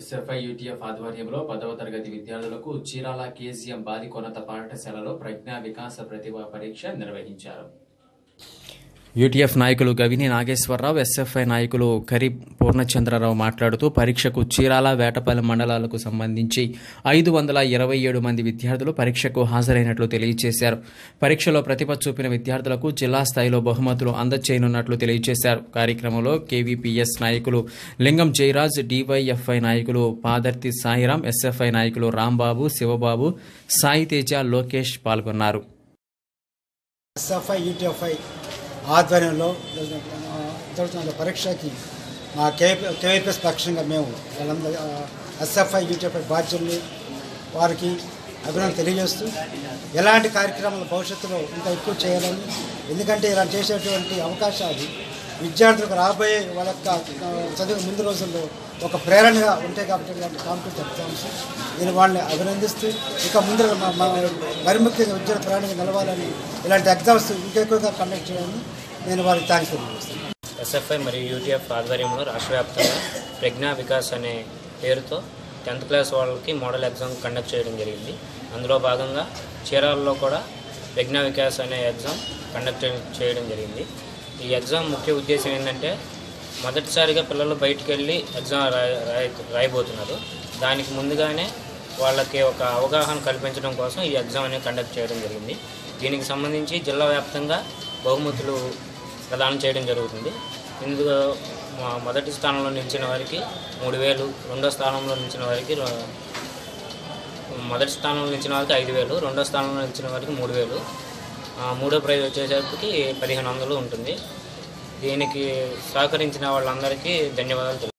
SFI UTF ఆధ్వర్యంలో పదవ తరగతి విద్యార్థులకు చీరాల కేజీఎం బాలికోన్నత పాఠశాలలో ప్రజ్ఞా వికాస ప్రతిభా పరీక్ష నిర్వహించారు యూటీఎఫ్ నాయకులు గవిని నాగేశ్వరరావు ఎస్ఎఫ్ఐ నాయకులు కరి పూర్ణచంద్రరావు మాట్లాడుతూ పరీక్షకు చీరాల వేటపల్లి మండలాలకు సంబంధించి ఐదు వందల ఇరవై ఏడు మంది విద్యార్థులు పరీక్షకు హాజరైనట్లు తెలియజేశారు పరీక్షలో ప్రతిభ చూపిన విద్యార్థులకు జిల్లా స్థాయిలో బహుమతులు అందచేయనున్నట్లు తెలియజేశారు కార్యక్రమంలో కేవీపీఎస్ నాయకులు లింగం జయరాజ్ డివైఎఫ్ఐ నాయకులు పాదర్తి సాయిరాం ఎస్ఎఫ్ఐ నాయకులు రాంబాబు శివబాబు సాయి తేజ లోకేష్ పాల్గొన్నారు ఎస్ఎఫ్ఐ యూటీఎఫ్ఐ ఆధ్వర్యంలో ఆ, జరుగుతున్న పరీక్షకి మా కే కేవైపీఎస్ పక్షంగా మేము వాళ్ళందరూ ఆ, ఎస్ఎఫ్ఐ యూటీఎఫ్ఐ బాధ్యుల్ని వారికి అభినందన తెలియజేస్తూ ఎలాంటి కార్యక్రమాలు భవిష్యత్తులో ఇంకా ఎక్కువ చేయాలని ఎందుకంటే ఇలా చేసేటువంటి అవకాశాలు విద్యార్థులకు రాబోయే వాళ్ళ యొక్క ఆ, చదువు ముందు రోజుల్లో ఒక ప్రేరణగా ఉంటాయి కాబట్టి ఇలాంటి కాంపిటేటివ్ ఎగ్జామ్స్ నేను వాళ్ళని అభినందిస్తూ ఇక ముందు మా- మా- మరి ముఖ్యంగా విద్యార్థి ప్రేరణగా నిలవాలని ఇలాంటి ఎగ్జామ్స్ ఇంకెక్కువగా కండక్ట్ చేయాలని నేను వారికి థ్యాంక్స్ తెలియజేస్తాను ఎస్ఎఫ్ఐ మరియు యూటీఎఫ్ ఆధ్వర్యంలో రాష్ట్ర వ్యాప్తంగా ప్రజ్ఞా వికాస్ అనే పేరుతో టెన్త్ క్లాస్ వాళ్ళకి మోడల్ ఎగ్జామ్ కండక్ట్ చేయడం జరిగింది అందులో భాగంగా చీరాలలో కూడా ప్రజ్ఞా వికాస్ అనే ఎగ్జామ్ కండక్ట్ చేయడం జరిగింది ఈ ఎగ్జామ్ ముఖ్య ఉద్దేశం ఏంటంటే మొదటిసారిగా పిల్లలు బయటికి వెళ్ళి ఎగ్జామ్ రాయ రాయ- రాయబోతున్నారు దానికి ముందుగానే వాళ్ళకి ఒక అవగాహన కల్పించడం కోసం ఈ ఎగ్జామ్ అనేది కండక్ట్ చేయడం జరిగింది దీనికి సంబంధించి జిల్లా వ్యాప్తంగా బహుమతులు ప్రదానం చేయడం జరుగుతుంది ఇందులో మా మొదటి స్థానంలో నిలిచిన వారికి మూడు వేలు రెండో స్థానంలో నిలిచిన వారికి రొ- మొదటి స్థానంలో నిలిచిన వారికి ఐదు వేలు రెండో స్థానంలో నిలిచిన వారికి మూడు వేలు ఆ, మూడో ప్రైజ్ వచ్చేసరికి పదిహేను వందలు ఉంటుంది దీనికి సహకరించిన వాళ్ళందరికీ ధన్యవాదాలు తెలుపు